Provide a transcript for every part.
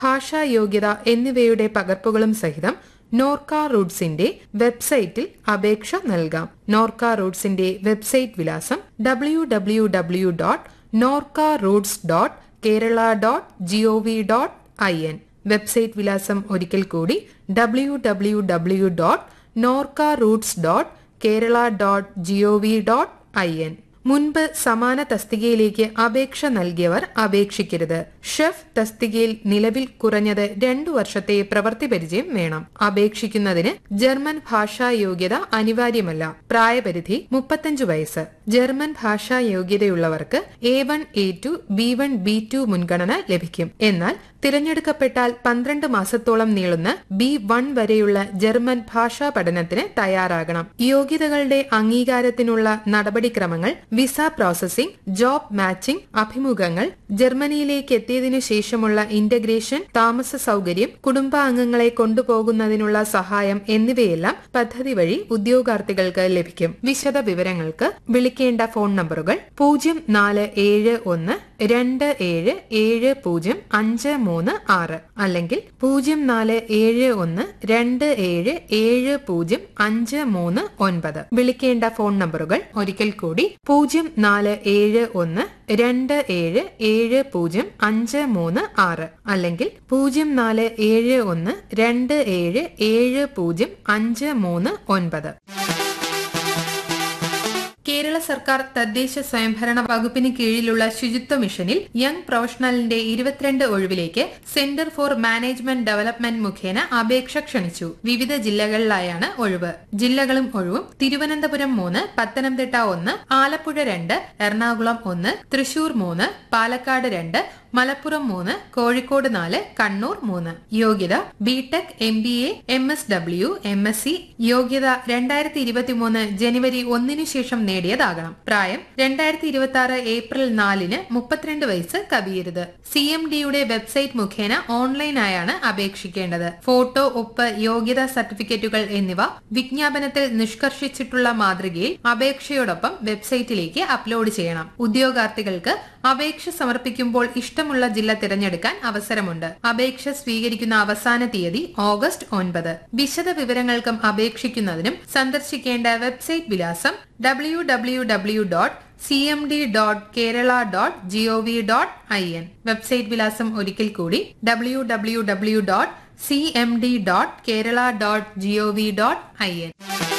ഭാഷാ യോഗ്യത എന്നിവയുടെ പകർപ്പുകളും സഹിതം നോർക്ക റൂട്ട്സിന്റെ വെബ്സൈറ്റിൽ അപേക്ഷ നൽകാം നോർക്ക റൂട്ട്സിന്റെ വെബ്സൈറ്റ് വിലാസം W W W dot Norka roots dot Kerala dot GOV dot I N website വിലാസം ഒരിക്കൽ കൂടി W W W dot Norka roots dot Kerala dot GOV dot I N മുൻപ് സമാന തസ്തികയിലേക്ക് അപേക്ഷ നൽകിയവർ അപേക്ഷിക്കരുത് ഷെഫ് തസ്തികയിൽ നിലവിൽ കുറഞ്ഞത് രണ്ടു വർഷത്തെ പ്രവൃത്തി പരിചയം വേണം അപേക്ഷിക്കുന്നതിന് ജർമ്മൻ ഭാഷാ യോഗ്യത അനിവാര്യമല്ല പ്രായപരിധി മുപ്പത്തഞ്ച് വയസ്സ് ജർമ്മൻ ഭാഷാ യോഗ്യതയുള്ളവർക്ക് A one A two B one B two മുൻഗണന ലഭിക്കും എന്നാൽ തിരഞ്ഞെടുക്കപ്പെട്ടാൽ പന്ത്രണ്ട് മാസത്തോളം നീളുന്ന ബി വൺ വരെയുള്ള ജർമ്മൻ ഭാഷാ പഠനത്തിന് തയ്യാറാകണം യോഗ്യതകളുടെ അംഗീകാരത്തിനുള്ള നടപടിക്രമങ്ങൾ വിസ പ്രോസസിംഗ് ജോബ് മാച്ചിംഗ് അഭിമുഖങ്ങൾ ജർമ്മനിയിലേക്ക് എത്തിയതിനു ശേഷമുള്ള ഇന്റഗ്രേഷൻ താമസ സൗകര്യം കുടുംബാംഗങ്ങളെ കൊണ്ടുപോകുന്നതിനുള്ള സഹായം എന്നിവയെല്ലാം പദ്ധതി വഴി ഉദ്യോഗാർത്ഥികൾക്ക് ലഭിക്കും വിശദ വിവരങ്ങൾക്ക് വിളിക്കേണ്ട ഫോൺ നമ്പറുകൾ പൂജ്യം നാല് ഏഴ് ഒന്ന് രണ്ട് ഏഴ് ഏഴ് പൂജ്യം അഞ്ച് മൂന്ന് ആറ് അല്ലെങ്കിൽ പൂജ്യം നാല് ഏഴ് ഒന്ന് രണ്ട് ഏഴ് ഏഴ് പൂജ്യം അഞ്ച് മൂന്ന് ഒൻപത് വിളിക്കേണ്ട ഫോൺ നമ്പറുകൾ ഒരിക്കൽ കൂടി പൂജ്യം നാല് ഏഴ് ഒന്ന് രണ്ട് ഏഴ് ഏഴ് പൂജ്യം അഞ്ച് മൂന്ന് ആറ് അല്ലെങ്കിൽ പൂജ്യം നാല് ഏഴ് ഒന്ന് രണ്ട് ഏഴ് ഏഴ് പൂജ്യം അഞ്ച് മൂന്ന് ഒൻപത് കേരള സർക്കാർ തദ്ദേശ സ്വയംഭരണ വകുപ്പിന് കീഴിലുള്ള ശുചിത്വ മിഷനിൽ യങ് പ്രൊഫഷണലിന്റെ ഇരുപത്തിരണ്ട് ഒഴിവിലേക്ക് സെന്റർ ഫോർ മാനേജ്മെന്റ് ഡെവലപ്മെന്റ് മുഖേന അപേക്ഷ ക്ഷണിച്ചു വിവിധ ജില്ലകളിലായാണ് ഒഴിവ് ജില്ലകളും ഒഴിവും തിരുവനന്തപുരം മൂന്ന് പത്തനംതിട്ട ഒന്ന് ആലപ്പുഴ രണ്ട് എറണാകുളം ഒന്ന് തൃശൂർ മൂന്ന് പാലക്കാട് രണ്ട് മലപ്പുറം മൂന്ന് കോഴിക്കോട് നാല് കണ്ണൂർ മൂന്ന് യോഗ്യത B Tech M B A M S W M S C യോഗ്യത രണ്ടായിരത്തി ഇരുപത്തി മൂന്ന് ജനുവരി ഒന്നിനു ശേഷം നേടിയതാകണം പ്രായം രണ്ടായിരത്തി ഇരുപത്തി ആറ് ഏപ്രിൽ നാലിന് മുപ്പത്തിരണ്ട് വയസ്സ് കവിയരുത് സി എം ഡിയുടെ വെബ്സൈറ്റ് മുഖേന ഓൺലൈനായാണ് അപേക്ഷിക്കേണ്ടത് ഫോട്ടോ ഒപ്പ് യോഗ്യതാ സർട്ടിഫിക്കറ്റുകൾ എന്നിവ വിജ്ഞാപനത്തിൽ നിഷ്കർഷിച്ചിട്ടുള്ള മാതൃകയിൽ അപേക്ഷയോടൊപ്പം വെബ്സൈറ്റിലേക്ക് അപ്ലോഡ് ചെയ്യണം ഉദ്യോഗാർത്ഥികൾക്ക് അപേക്ഷ സമർപ്പിക്കുമ്പോൾ ഇഷ്ടമുള്ള ജില്ല തിരഞ്ഞെടുക്കാൻ അവസരമുണ്ട് അപേക്ഷ സ്വീകരിക്കുന്ന അവസാന തീയതി ഓഗസ്റ്റ് ഒൻപത് വിശദ വിവരങ്ങൾക്കും അപേക്ഷിക്കുന്നതിനും സന്ദർശിക്കേണ്ട വെബ്സൈറ്റ് വിലാസം W W W dot C M D dot Kerala dot GOV dot I N website വിലാസം ഒരിക്കൽ കൂടി W W W dot C M D dot Kerala dot GOV dot I N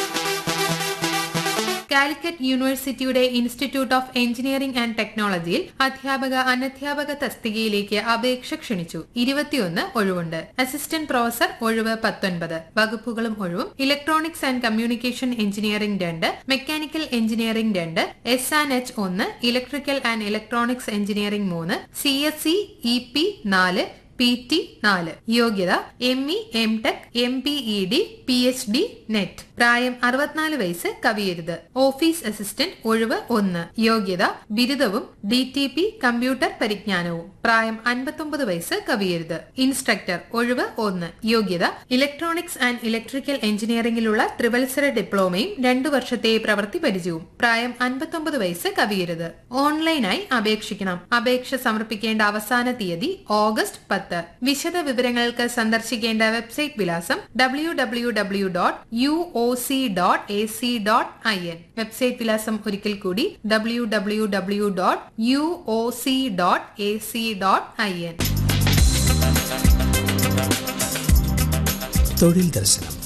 Calicut യൂണിവേഴ്സിറ്റിയുടെ ഇൻസ്റ്റിറ്റ്യൂട്ട് ഓഫ് എഞ്ചിനീയറിംഗ് ആൻഡ് ടെക്നോളജിയിൽ അധ്യാപക അനധ്യാപക തസ്തികയിലേക്ക് അപേക്ഷ ക്ഷണിച്ചു ഇരുപത്തിയൊന്ന് ഒഴിവുണ്ട് അസിസ്റ്റന്റ് പ്രൊഫസർ ഒഴിവ് പത്തൊൻപത് വകുപ്പുകളും ഒഴിവും ഇലക്ട്രോണിക്സ് ആൻഡ് കമ്മ്യൂണിക്കേഷൻ എഞ്ചിനീയറിംഗ് രണ്ട് മെക്കാനിക്കൽ എഞ്ചിനീയറിംഗ് രണ്ട് എസ് ആൻഡ് എച്ച് ഒന്ന് ഇലക്ട്രിക്കൽ ആൻഡ് ഇലക്ട്രോണിക്സ് എഞ്ചിനീയറിംഗ് മൂന്ന് C S C E P നാല് പി ടി നാല് യോഗ്യത M E M tech M P E D P H D net പ്രായം അറുപത്തിനാല് വയസ്സ് കവിയരുത് ഓഫീസ് അസിസ്റ്റന്റ് ഒഴിവ് ഒന്ന് യോഗ്യത ബിരുദവും ഡി ടി പി കമ്പ്യൂട്ടർ പരിജ്ഞാനവും പ്രായം അൻപത്തൊമ്പത് വയസ്സ് കവിയരുത് ഇൻസ്ട്രക്ടർ ഒഴിവ് ഒന്ന് യോഗ്യത ഇലക്ട്രോണിക്സ് ആൻഡ് ഇലക്ട്രിക്കൽ എഞ്ചിനീയറിംഗിലുള്ള ത്രിവത്സര ഡിപ്ലോമയും രണ്ടു വർഷത്തെ പ്രവൃത്തി പരിചയവും പ്രായം അൻപത്തൊമ്പത് വയസ്സ് കവിയരുത് ഓൺലൈനായി അപേക്ഷിക്കണം അപേക്ഷ സമർപ്പിക്കേണ്ട അവസാന തീയതി ഓഗസ്റ്റ് പത്ത് വിശദ വിവരങ്ങൾക്ക് സന്ദർശിക്കേണ്ട വെബ്സൈറ്റ് വിലാസം W W W dot U O C dot A C dot I N website വിലാസം ഒരിക്കൽ കൂടി W W W dot U O C dot A C dot I N തൊഴിൽ ദർശനം